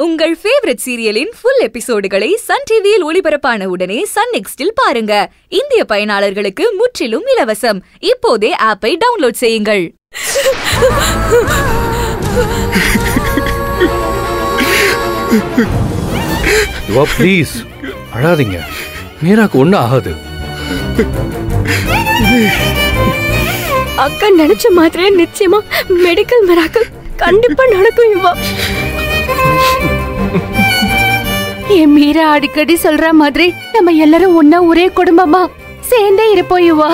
உங்கள் ஃபேவரட் சீரியலின் ஃபுல் எபிசோடுகளை சன் டிவியில் ஒளிபரப்பான உடனே சன் நெக்ஸ்டில் பாருங்க இந்திய பயனாளர்களுக்கு முற்றிலும் இலவசம் இப்போதே ஆப்பை டவுன்லோட் செய்யுங்கள் யுவா ப்ளீஸ் அழாதீங்க மீராக்கு ஒன்றும் ஆகாது அக்கா நினைச்ச மாதிரியே நிச்சயமா மெடிக்கல் மிராக்கல் கண்டிப்பா நடக்கும் இவா என் மீரா அடிக்கடி சொல்ற மாதிரி நம்ம எல்லாரும் ஒன்னா ஒரே குடும்பமா சேர்ந்தே இருப்போம் இவா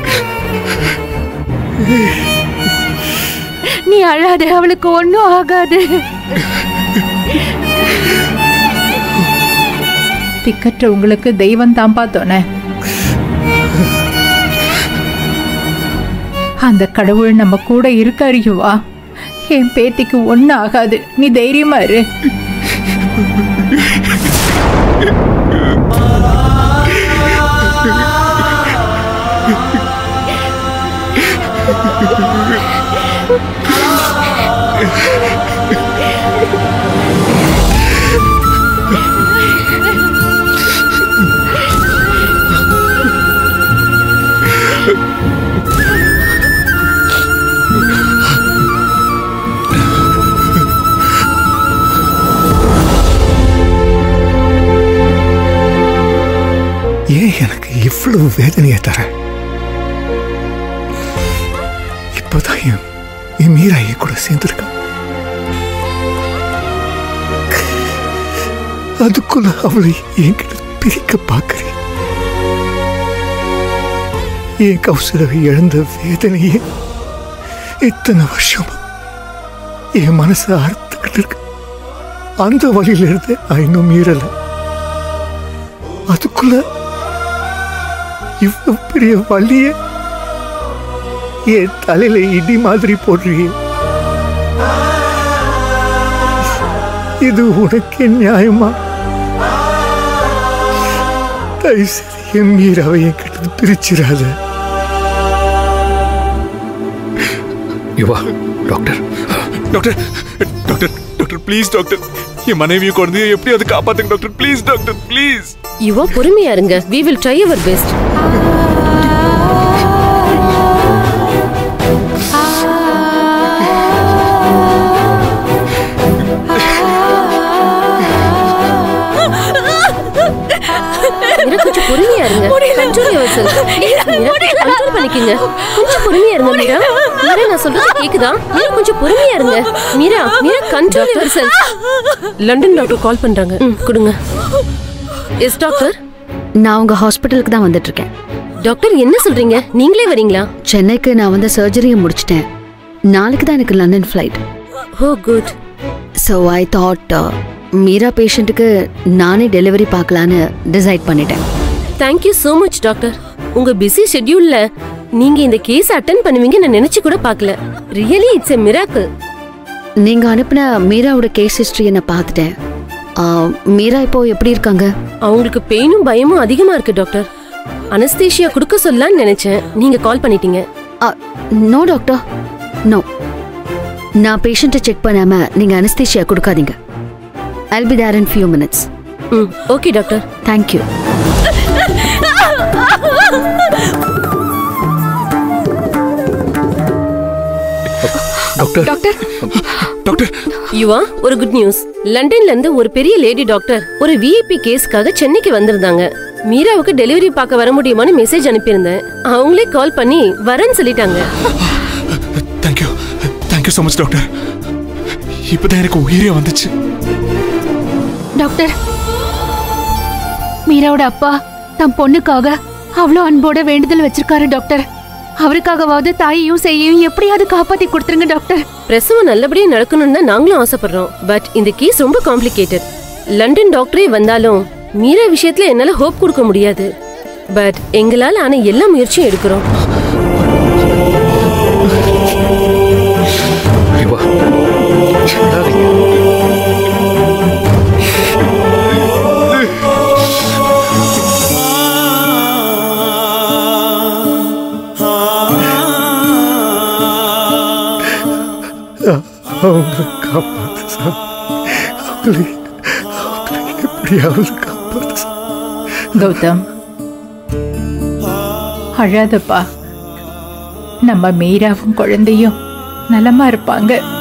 நீ அழாத அவளுக்கு ஒன்னும் ஆகாது திக்கற்ற உங்களுக்கு தெய்வம் தான்ப்பா துணை அந்த கடவுள் நம்ம கூட இருக்காரு யுவா என் பேத்திக்கு ஒன்றும் ஆகாது நீ தைரியமா இரு ஏன் எனக்கு இவ்வளவு வேதனையை தர இப்போதான் என் என் மீரா என் கூட சேர்ந்திருக்கா அதுக்குள்ள அவளை என்கிட்ட பிரிக்க பார்க்கிறேன் என் கௌசலவை இழந்த வேதனையே இத்தனை வருஷமா என் மனசை அறுத்துக்கிட்டு இருக்கு அந்த வழியில இருந்து நான் இன்னும் மீறலை அதுக்குள்ள இவ்வளவு பெரிய வலிய என் தலையில இடி மாதிரி போடுறியே இது உனக்கு நியாயமா தயவு செய்து என் மீறாவை என் கிட்ட பிரிச்சிடாத Yuva doctor doctor doctor doctor please doctor என் மனைவியை குழந்தைய எப்படியாவது காப்பாத்துங்க டாக்டர் ப்ளீஸ் டாக்டர் ப்ளீஸ் இவா பொறுமையா இருங்க we will try our best Meera, கொஞ்சம் பொறுமையா இருங்க கண்ட்ரோல் யுவர் கண்ட்ரோல் பண்ணிக்கங்க கொஞ்சம் பொறுமையா இருங்க மீரா மீரா நான் சொல்றது கேக்குதா மீரா கொஞ்சம் பொறுமையா இருங்க Meera Meera control your London doctor call பண்றாங்க ம் கொடுங்க எஸ் டாக்டர் நான் உங்க ஹாஸ்பிட்டலுக்கு தான் வந்துட்டு இருக்கேன் டாக்டர் என்ன சொல்றீங்க நீங்களே வரீங்களா சென்னைக்கு நான் வந்து சர்ஜரியை முடிச்சிட்டேன் நாளைக்கு தான் எனக்கு London flight oh good so I thought Meera பேஷண்ட்டுக்கு நானே டெலிவரி பார்க்கலான்னு டிசைட் பண்ணிட்டேன் தேங்க்யூ so மச் டாக்டர் உங்க பிஸி ஷெட்யூல்ல நீங்க இந்த கேஸ் அட்டன் பண்ணுவீங்க நான் நினைச்சு கூட பார்க்கல ரியலி இட்ஸ் எ மிராக்கிள் நீங்க அனுப்பின மீராவோட கேஸ் ஹிஸ்டரியை நான் பார்த்துட்டேன் ஆ, மீரா இப்போ எப்படி இருக்காங்க அவங்களுக்கு பெயினும் பயமும் அதிகமா இருக்கு டாக்டர் அனஸ்தேஷியா கொடுக்க சொல்லலாம்னு நினைச்சேன் நீங்க கால் பண்ணிட்டீங்க நோ டாக்டர் நோ நான் பேஷண்ட்டை செக் பண்ணாம நீங்க அனஸ்தேஷியா கொடுக்காதீங்க I'll be there in few minutes ம் okay doctor thank you doctor doctor doctor Yuva ஒரு குட் நியூஸ் லண்டன்ல இருந்து ஒரு பெரிய லேடி டாக்டர் ஒரு விஐபி கேஸ்க்காக சென்னைக்கு வந்திருந்தாங்க மீராவுக்கு டெலிவரி பார்க்க வர முடியுமான்னு மெசேஜ் அனுப்பியிருந்தேன் அவங்களே கால் பண்ணி வரேன்னு சொல்லிட்டாங்க thank you thank you so much doctor இப்போதான் எனக்கு உயிரே வந்துச்சு டாக்டர் மீராவோட அப்பா தம் பொண்ணுக்காக அவ்வளோ அன்போட வேண்டுதல் வச்சிருக்காரு டாக்டர் அவருக்காகவாவது தாயையும் செய்யையும் எப்படியாவது காப்பாத்தி கொடுத்துருங்க டாக்டர் பிரசவம் நல்லபடியா நடக்கணும்னு தான் நாங்களும் ஆசைப்படுறோம் பட் இந்த கேஸ் ரொம்ப காம்ப்ளிகேட்டட் லண்டன் டாக்டரே வந்தாலும் மீரா விஷயத்துல என்னால ஹோப் கொடுக்க முடியாது பட் எங்களால ஆன எல்லா முயற்சியும் எடுக்கிறோம் யுவா அழாதீங்க அவங்களை காப்பாத்து சாமி அவங்களை அவங்களை எப்படியாவது காப்பாற்று கௌதம் அழாதப்பா நம்ம மீராவும் குழந்தையும் நலமா இருப்பாங்க